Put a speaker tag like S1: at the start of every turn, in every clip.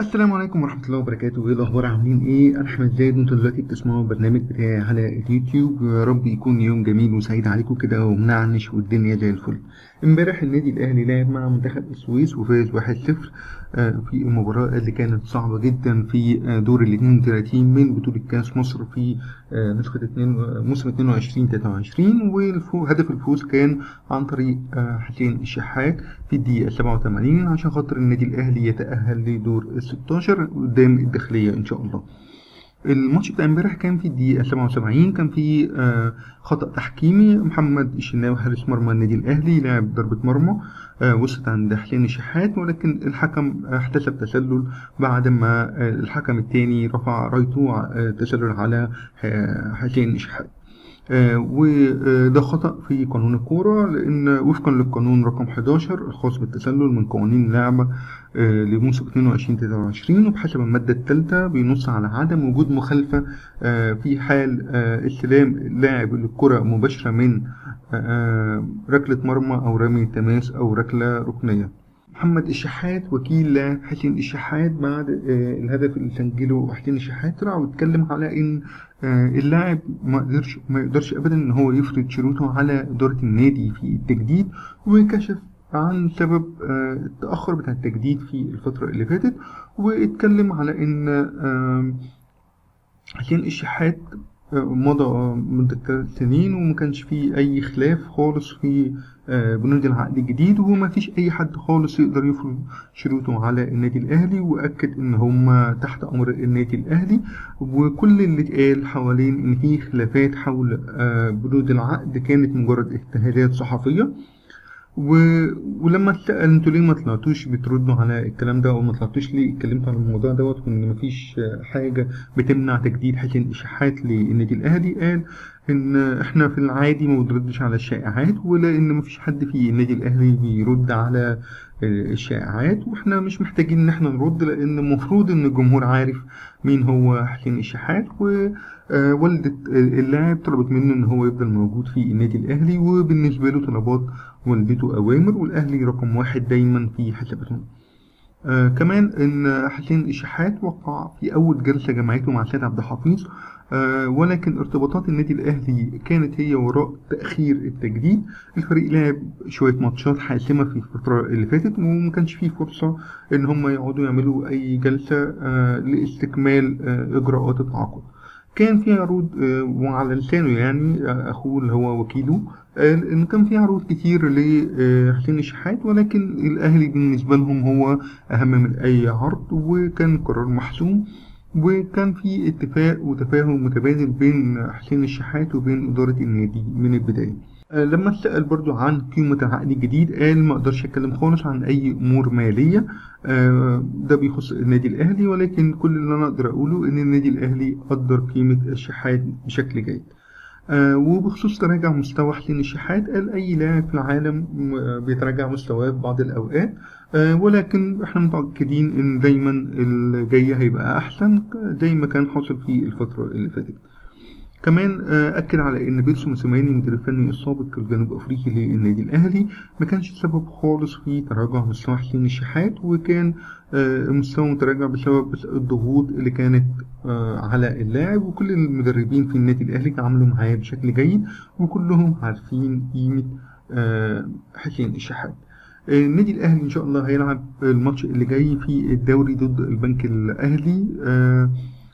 S1: السلام عليكم ورحمة الله وبركاته ايه الأخبار عاملين ايه أنا أحمد زايد وانتوا دلوقتي بتسمعوا البرنامج بتاعي على اليوتيوب يا رب يكون يوم جميل وسعيد عليكم كده ومنعنش والدنيا زي الفل امبارح النادي الأهلي لعب مع منتخب السويس وفاز 1-0 آه، في المباراة اللي كانت صعبة جدا في آه، دور ال 32 من بطولة كأس مصر في آه، نسخة اتنين- آه، موسم 22 23 وهدف الفوز كان عن طريق آه، حسين الشحات في الدقيقة 87 عشان خاطر النادي الأهلي يتأهل لدور ال 16 قدام الداخلية إن شاء الله. الماتش بتاع امبارح كان في الدقيقة 77 كان في آه، خطأ تحكيمي محمد الشناوي حارس مرمى النادي الأهلي لعب ضربة مرمى آه، وصلت عند حسين الشحات ولكن الحكم احتسب تسلل بعد ما آه، الحكم التاني رفع رايته آه، تسلل على آه، حسين الشحات. آه، وده خطأ في قانون الكورة لأن وفقا للقانون رقم 11 الخاص بالتسلل من قوانين اللعبة آه، لموسم 22 23 وبحسب المادة الثالثة بينص على عدم وجود مخالفة آه، في حال آه، استلام لاعب الكرة مباشرة من آه، ركلة مرمى أو رمي تماس أو ركلة ركنية. محمد الشحات وكيل لاعب حسين الشحات بعد آه، الهدف اللي سجله حسين الشحات طلع واتكلم على ان آه، اللاعب ما قدرش ما يقدرش ابدا ان هو يفرض شروطه على اداره النادي في التجديد وكشف عن سبب آه، التاخر بتاع التجديد في الفتره اللي فاتت واتكلم على ان آه، حسين الشحات آه، مضى مدة ثلاث سنين وما كانش فيه أي خلاف خالص في آه، بنود العقد الجديد وما فيش أي حد خالص يقدر يفرض شروطه على النادي الأهلي وأكد إن هما تحت أمر النادي الأهلي وكل اللي اتقال حوالين إن في خلافات حول آه، بنود العقد كانت مجرد اجتهادات صحفية و... ولما اتسأل انتوا ليه ما طلعتوش بتردوا على الكلام ده او ما طلعتوش ليه اتكلمتوا عن الموضوع دوت وان مفيش حاجة بتمنع تجديد حسين اشاعات للنادي الاهلي قال ان احنا في العادي ما بنردش على الشائعات ولان مفيش حد في النادي الاهلي بيرد على الشائعات واحنا مش محتاجين ان احنا نرد لان المفروض ان الجمهور عارف مين هو حسين الشحات ووالدة اللاعب طلبت منه ان هو يفضل موجود في النادي الاهلي وبالنسبة له طلبات والدته اوامر والاهلي رقم واحد دايما في حساباتهم آه كمان ان حسين الشحات وقع في اول جلسة جمعته مع سيد عبد الحفيظ آه ولكن ارتباطات النادي الاهلي كانت هي وراء تاخير التجديد الفريق لعب شويه ماتشات حاسمه في الفتره اللي فاتت وما كانش فيه فرصه ان هم يقعدوا يعملوا اي جلسه آه لاستكمال آه اجراءات التعاقد كان في عروض آه، وعلى لسانه يعني آه، اخوه اللي هو وكيله قال ان كان في عروض كتير لحسين الشحات ولكن الاهلي بالنسبه لهم هو اهم من اي عرض وكان قرار محسوم وكان في اتفاق وتفاهم متبادل بين حسين الشحات وبين إدارة النادي من البداية آه، لما اتسأل برضو عن قيمة العقد الجديد قال ما اقدرش اتكلم خالص عن اي امور مالية آه، ده بيخص النادي الاهلي ولكن كل اللي انا اقدر اقوله ان النادي الاهلي قدر قيمة الشحات بشكل جيد آه، وبخصوص تراجع مستوى حسين الشحات قال أي لاعب في العالم آه، بيتراجع مستواه في بعض الأوقات آه، ولكن احنا متأكدين إن دايما الجاي هيبقى أحسن زي ما كان حاصل في الفترة اللي فاتت. كمان آه، أكد على إن بيرسو موسيماني المدير الفني السابق الجنوب أفريقي للنادي الأهلي ما كانش سبب خالص في تراجع مستوى حسين الشحات وكان آه، المستوى متراجع بسبب الضغوط اللي كانت آه، على اللاعب وكل المدربين في النادي الأهلي عملوا معاه بشكل جيد وكلهم عارفين قيمة آه، حسين الشحات. النادي الأهلي إن شاء الله هيلعب الماتش اللي جاي في الدوري ضد البنك الأهلي آه،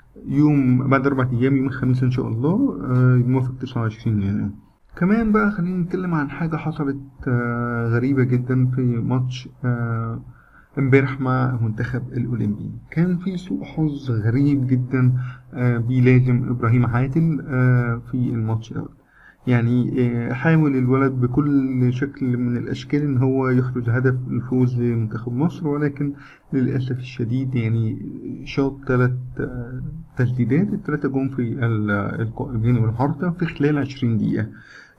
S1: يوم بعد أربع أيام يوم الخميس إن شاء الله آه، الموافق 29 يناير كمان بقى خلينا نتكلم عن حاجة حصلت آه، غريبة جدا في ماتش آه، امبارح مع المنتخب الأولمبي كان في سوء حظ غريب جدا آه، بيلازم إبراهيم عادل آه، في الماتش ده يعني آه، حاول الولد بكل شكل من الأشكال إن هو يحرز هدف الفوز لمنتخب مصر ولكن للأسف الشديد يعني شاط ثلاث آه، تسديدات الثلاثة جم في ال- القائمين والعارضة في خلال عشرين دقيقة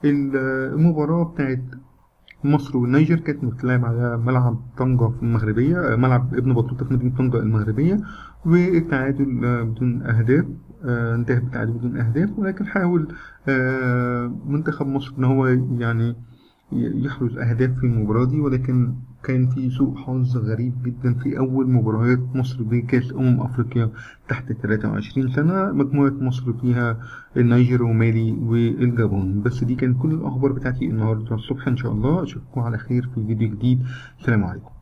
S1: المباراة بتاعت مصر والنيجر كانت بتلعب على ملعب طنجة في المغربية آه، ملعب ابن بطوطة في مدينة طنجة المغربية والتعادل آه، بدون أهداف آه، انتهى بالتعادل بدون أهداف ولكن حاول آه، منتخب مصر إن هو يعني ي- يحرز أهداف في المباراة دي ولكن كان في سوء حظ غريب جدا في أول مباريات مصر بكأس أمم أفريقيا تحت 23 سنة مجموعة مصر فيها النيجر ومالي والجابون بس دي كانت كل الأخبار بتاعتي النهاردة الصبح إن شاء الله أشوفكم على خير في فيديو جديد سلام عليكم